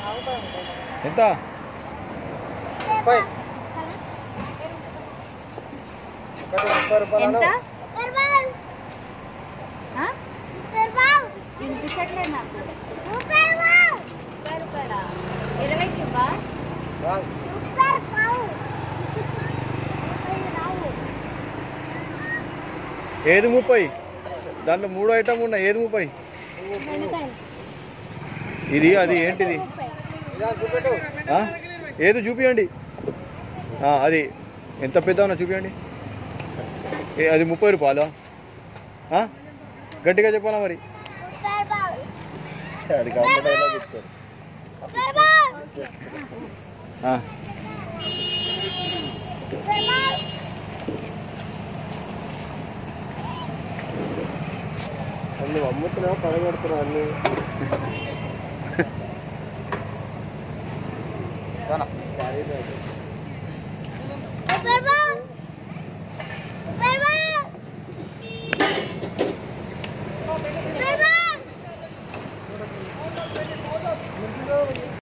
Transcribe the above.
ఎంత ముప్పై ఒకటి ముప్పై రూపాయలు ఎంత ఆ? వినిపించట్లేదు నాకు ముప్పై రూపాయలా ఇరవైకి ఇవ్వా రాంగ్. ఏది ముప్పై దాంట్లో మూడు ఐటమ్ ఉన్నాయి ఏది ముప్పై ఇది అది ఏంటిది ఇదా చూపెట్టు ఆ? ఏది చూపియండి ఆ, అది ఎంత పెద్ద ఉన్నా చూపియండి ఏ, అది ముప్పై రూపాయలు ఆ? గట్టిగా చెప్పాలా మరి అది కాబట్టి ఎలా చెప్తారు ఆ, అన్ని అమ్ముతున్నావు పడగొడుతున్నావు అన్ని రానా? Carry bag. రూపాయలు